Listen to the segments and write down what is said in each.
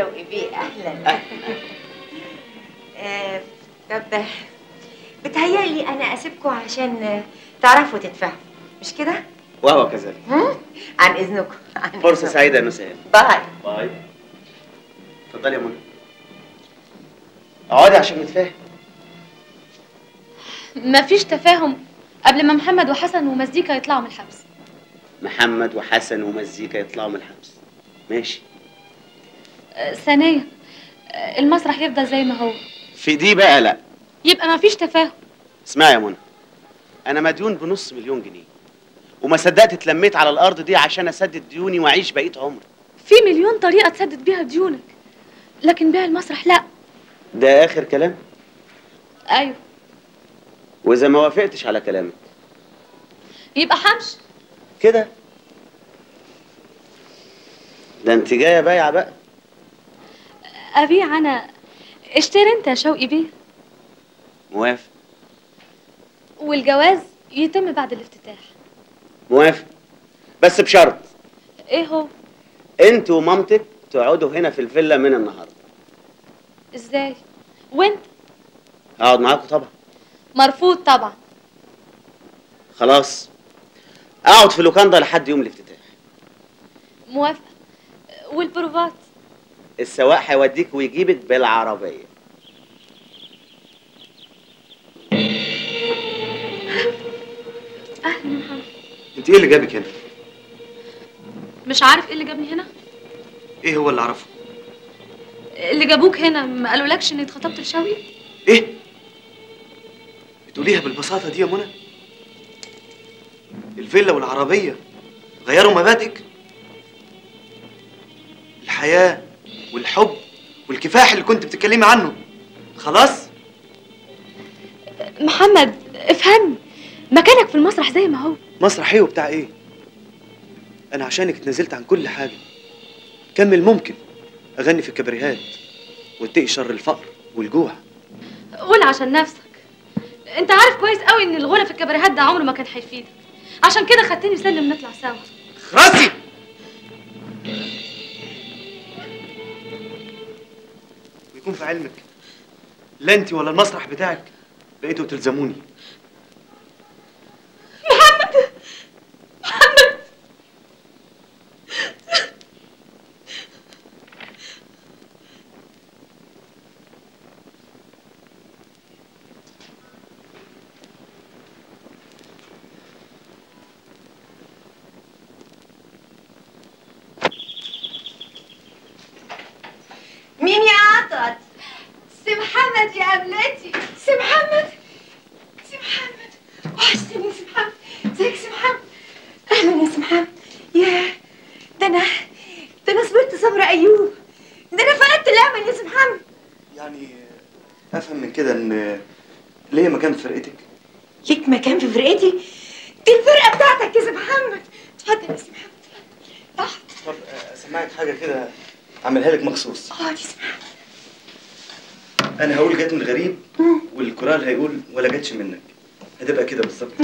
شوقي بيه اهلا آه، طب بتهيألي انا اسيبكم عشان آه، تعرفوا تتفاهموا مش كده؟ وهو كذلك هم؟ عن اذنكم عن فرصة إذنكم. سعيدة يا نساء باي باي اتفضلي يا منى اقعدي عشان نتفاهم مفيش تفاهم قبل ما محمد وحسن ومزيكا يطلعوا من الحبس محمد وحسن ومزيكا يطلعوا من الحبس ماشي آه، ثانيا آه، المسرح يفضل زي ما هو في دي بقى لا يبقى مفيش تفاهم اسمعي يا منى انا مديون بنص مليون جنيه وما صدقت اتلميت على الارض دي عشان اسدد ديوني واعيش بقيه عمري في مليون طريقة تسدد بيها ديونك لكن بيع المسرح لا ده اخر كلام ايوه واذا ما وافقتش على كلامك يبقى حمش كده ده انت جايه بايعه بقى ابيع انا اشتري انت يا شوقي بيه موافق والجواز يتم بعد الافتتاح موافق بس بشرط ايه هو انت ومامتك تقعدوا هنا في الفيلا من النهارده ازاي وانت اقعد معاكم طبعا مرفوض طبعا خلاص اقعد في لوكاندا لحد يوم الافتتاح موافقة والبروفات السواق هيوديك ويجيبك بالعربيه اهلا يا محمد انت ايه اللي جابك هنا؟ مش عارف ايه اللي جابني هنا ايه هو اللي اعرفه؟ اللي جابوك هنا ما قالولكش اني اتخطبت لشوقي ايه؟ بتقوليها بالبساطة دي يا منى؟ الفيلا والعربية غيروا مبادئك؟ الحياة والحب والكفاح اللي كنت بتتكلمي عنه خلاص؟ محمد افهمني مكانك في المسرح زي ما هو مسرح ايه وبتاع ايه؟ انا عشانك اتنازلت عن كل حاجة كمل ممكن اغني في الكباريهات واتقي شر الفقر والجوع قول عشان نفسك انت عارف كويس قوي ان الغنى في الكباريهات ده عمره ما كان هيفيدك عشان كده خدتني سلم نطلع سوا راسي ويكون في علمك لا انت ولا المسرح بتاعك بقيتوا تلزموني مين يا عطت؟ سي محمد يا قبلتي سي محمد سي محمد وحشتني يا سي محمد ازيك سي محمد اهلا يا سي محمد ياه ده انا ده انا صبرت صبر ايوب ده انا فقدت الامل يا سي محمد يعني افهم من كده ان ليه مكان في فرقتك ليك مكان في فرقتي دي الفرقه بتاعتك يا سي محمد اتفضل يا سي محمد تحت طب اسمعك حاجه كده اعملها لك مخصوص اقعد يا سي محمد انا هقول جت من غريب والكورال هيقول ولا جاتش منك هتبقى كده بالظبط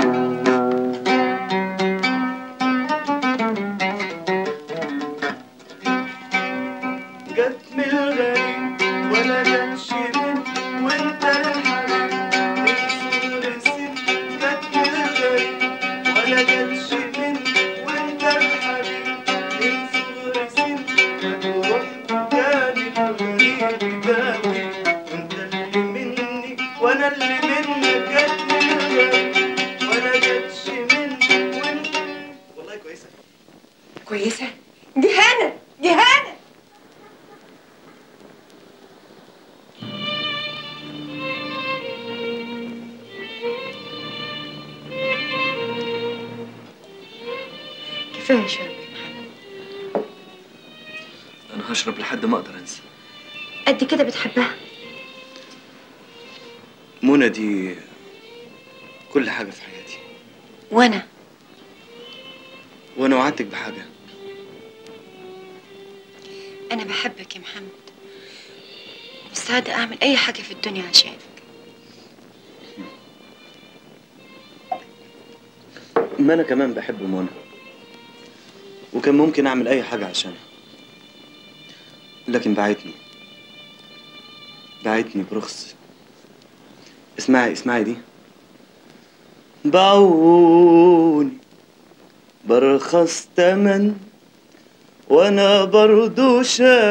جت من الغريب ولا جاتش من وانت الحبيب من صغر السن جت من الغريب ولا جاتش من وانت الحبيب من صغر السن هتروح تاني الغريب يداوي وانت اللي مني وانا اللي منك جت من الغريب ولا جاتش من وانت والله كويسه كويسه جهانه جهانه كفايه شرب يا محمد انا هشرب لحد ما اقدر انسى قد كده بتحبها منى دي كل حاجه في حياتي وانا وانا وعدتك بحاجه انا بحبك يا محمد مستعده اعمل اي حاجه في الدنيا عشانك ما انا كمان بحب منى وكان ممكن اعمل اي حاجه عشانها لكن بعتني بعتني برخص اسمعي اسمعي دي باعوني برخص تمن وانا برضو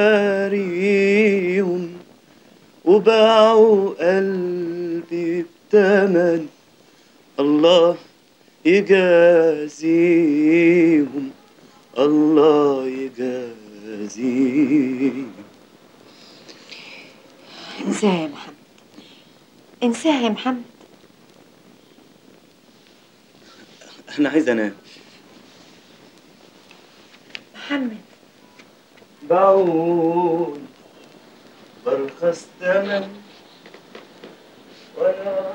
شاريهم وباعوا قلبي بتمن الله يجازيهم الله يجازيهم انساها يا محمد انساها يا محمد انا عايز انام محمد باعوني برخص تمن وانا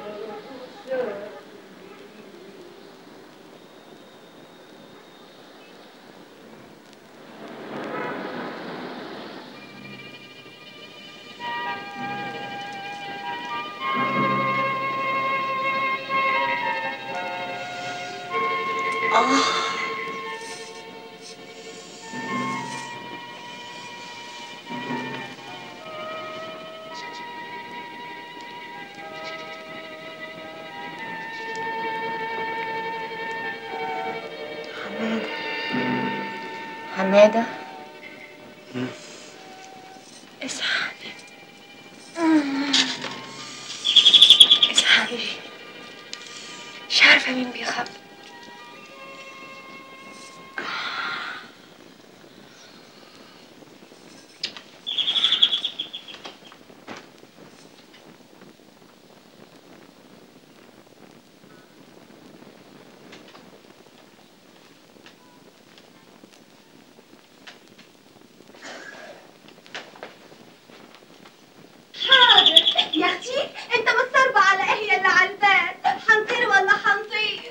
حمادة حمادة اصحى اصحى حبيبي مش عارفة مين بيخبط حاضر يا اختي انت متصربة على ايه اللي على الباب حنطير ولا حنطير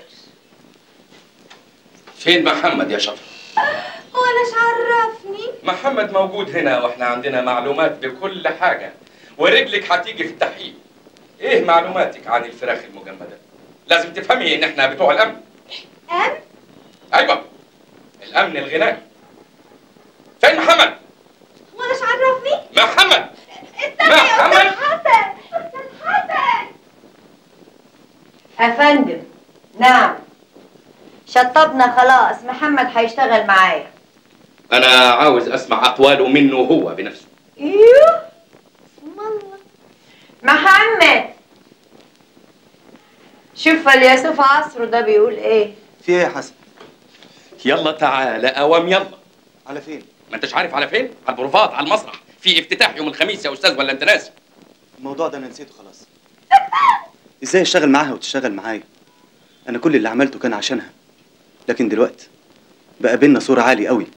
فين محمد يا شفا؟ ولاش عرفني محمد موجود هنا واحنا عندنا معلومات بكل حاجة ورجلك هتيجي في التحقيق ايه معلوماتك عن الفراخ المجمدة؟ لازم تفهمي ان احنا بتوع الامن ام ايوه الامن الغنائي فين محمد؟ ولاش عرفني محمد استنى يا محمد. استاذ حسن استاذ حسن افندم نعم شطبنا خلاص محمد هيشتغل معايا انا عاوز اسمع اقواله منه هو بنفسه ايوه اسم الله محمد شوف فيلسوف عصره ده بيقول ايه في ايه يا حسن يلا تعالى اوام يلا على فين ما انتش عارف على فين؟ على البروفات على المسرح في افتتاح يوم الخميس يا استاذ ولا انت ناسي؟ الموضوع ده انا نسيته خلاص ازاي اشتغل معاها وتشتغل معايا انا كل اللي عملته كان عشانها لكن دلوقتي بقى بينا صورة عالي قوي